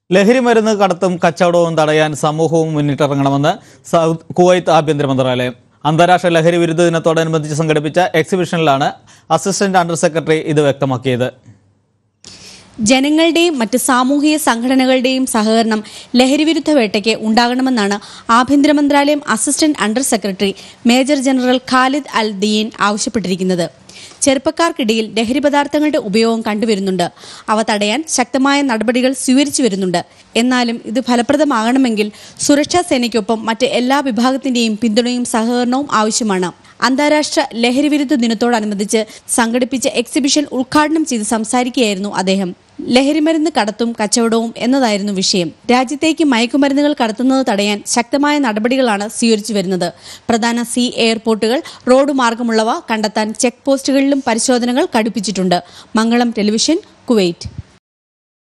ലഹരി മരുന്ന് കടത്തും കച്ചവടവും തടയാൻ സമൂഹവും മുന്നിട്ടിറങ്ങണമെന്ന് സൗദ് കുവൈത്ത് ആഭ്യന്തര മന്ത്രാലയം അന്താരാഷ്ട്ര ലഹരി വിരുദ്ധ ദിനത്തോടനുബന്ധിച്ച് സംഘടിപ്പിച്ച എക്സിബിഷനിലാണ് അസിസ്റ്റന്റ് അണ്ടർ സെക്രട്ടറി ഇത് വ്യക്തമാക്കിയത് ജനങ്ങളുടെയും മറ്റ് സാമൂഹിക സംഘടനകളുടെയും സഹകരണം ലഹരിവിരുദ്ധ വേട്ടയ്ക്ക് ഉണ്ടാകണമെന്നാണ് ആഭ്യന്തര മന്ത്രാലയം assistant under secretary major general Khalid al Deen ആവശ്യപ്പെട്ടിരിക്കുന്നത് ചെറുപ്പക്കാർക്കിടയിൽ ലഹരി പദാർത്ഥങ്ങളുടെ ഉപയോഗം കണ്ടുവരുന്നുണ്ട് അവ തടയാൻ ശക്തമായ നടപടികൾ സ്വീകരിച്ചു വരുന്നുണ്ട് എന്നാലും ഇത് ഫലപ്രദമാകണമെങ്കിൽ സുരക്ഷാ സേനയ്ക്കൊപ്പം മറ്റ് എല്ലാ വിഭാഗത്തിന്റെയും പിന്തുണയും സഹകരണവും ആവശ്യമാണ് അന്താരാഷ്ട്ര ലഹരിവിരുദ്ധ ദിനത്തോടനുബന്ധിച്ച് സംഘടിപ്പിച്ച എക്സിബിഷൻ ഉദ്ഘാടനം ചെയ്ത് സംസാരിക്കുകയായിരുന്നു അദ്ദേഹം ലഹരിമരുന്ന് കടത്തും കച്ചവടവും എന്നതായിരുന്നു വിഷയം രാജ്യത്തേക്ക് മയക്കുമരുന്നുകൾ കടത്തുന്നത് തടയാൻ ശക്തമായ നടപടികളാണ് സ്വീകരിച്ചു വരുന്നത് പ്രധാന സി എയർപോർട്ടുകൾ റോഡ് മാർഗമുള്ളവ കണ്ടെത്താൻ ചെക്ക് പോസ്റ്റുകളിലും പരിശോധനകൾ കടുപ്പിച്ചിട്ടുണ്ട് മംഗളം ടെലിവിഷൻ കുവൈറ്റ്